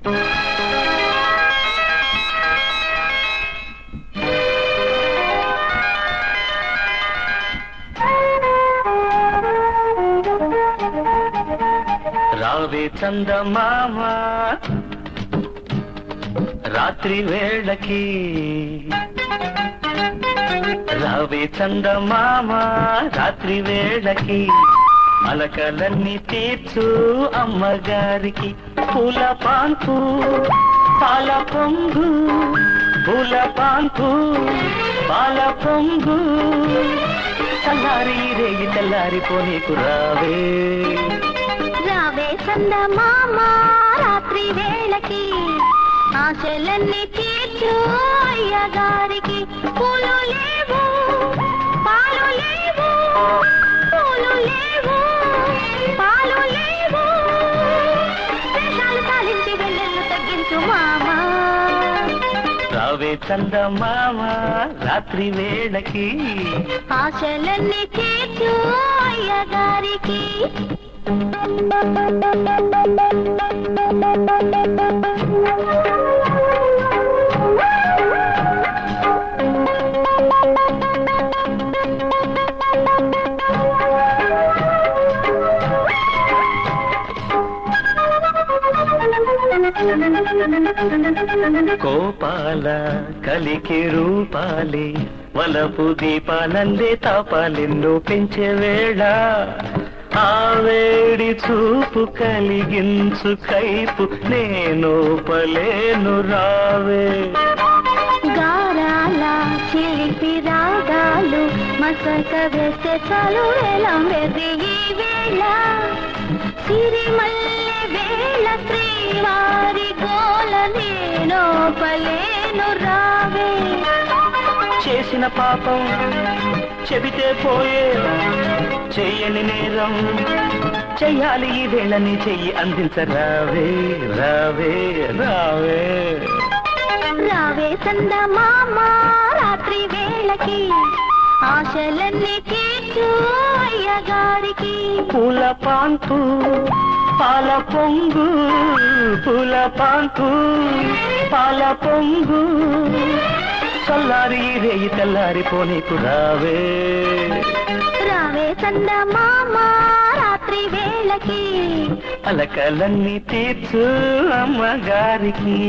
రావే చందమామ రాత్రి వేళకి రావే చందమామ రాత్రి వేళకి అలకలన్నీ తీర్చు అమ్మగారికి పూల పాన్పు పాల పొంగు పూల పాన్పు పాల పొంగు చల్లారి రేగి తెల్లారిపోనీకు రావే రావే చందమామ రాత్రి వేళకి ఆశలన్నీ తీర్చు అయ్యగారికి పూలు లేవు పాలు లేవు పూలు లేవు పాలు లేవు వేషాలు సాలించి వెళ్ళెళ్ళు తగ్గించు మామా రావే చందమామ రాత్రి వేళకి ఆశలన్నీ తీర్చు అయ్యగారికి కోపాల కలికి రూపాలి వలపు దీపాలందే తాపాలెన్నో పెంచే వేళ ఆ వేడి చూపు కలిగించు కైపు నేను పలేను రావే గారాల చిలిపి రాగాలు మసక వేస్తే చాలు వేళ వెర్రి ఈ వేళ సిరిమల్లె వేళ శ్రీవారి గోల నేను పలేను రావే చేసిన పాపం చెబితే పోయే చెయ్యని నేరం చెయ్యాలి ఈ వేళని చెయ్యి అందించరావే రావే రావే రావే చందమామ రాత్రి వేళకి ఆశలన్నీ తీర్చు అయ్యగారికి పూల పాన్పు పాల పొంగు పూల పాన్పు పాల పొంగు చల్లారి రేయి తెల్లారి పోనీకు రావే రావే చందమామ రాత్రి వేళకి అలకలన్నీ తీర్చు అమ్మగారికి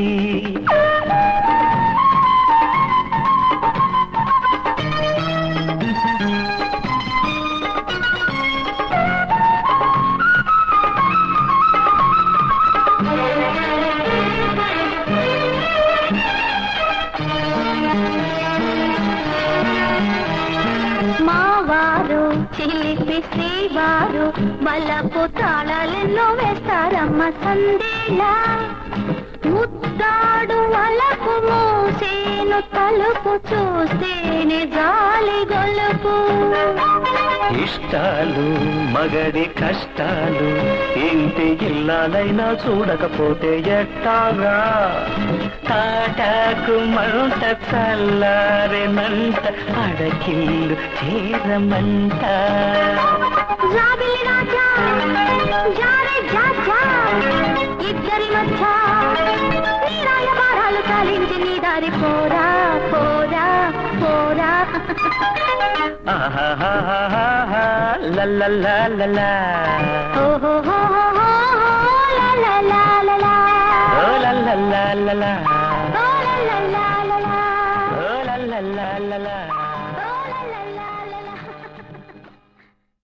మావారు చిలిపి శ్రీవారు బలపు తాళాలెన్నో వేస్తారమ్మ సందేలా ముద్దాడు వలకు మూసేను తలుపు చూస్తేనే జాలి గొలుపు ఇష్టాలు మగడి కష్టాలు ఇంటి ఇల్లాలైనా చూడకపోతే ఎట్టాగా తాటాకు మంట చల్లారెనంట అడకిల్లు చేరమంట జాబిలి రాజా జారే జాజా ఇద్దరి మధ్య నీరాయ భారాలు చాలించి నీ దారి పోరా పోరా పోరా ఆహాహాహాహా, లల్లల్లాలలా. ఓహో లా లా లా లా లా ఓ లల్లల్లాలలా. ఓ లా లా లా లా లా ఓ లల్లల్లాలలా.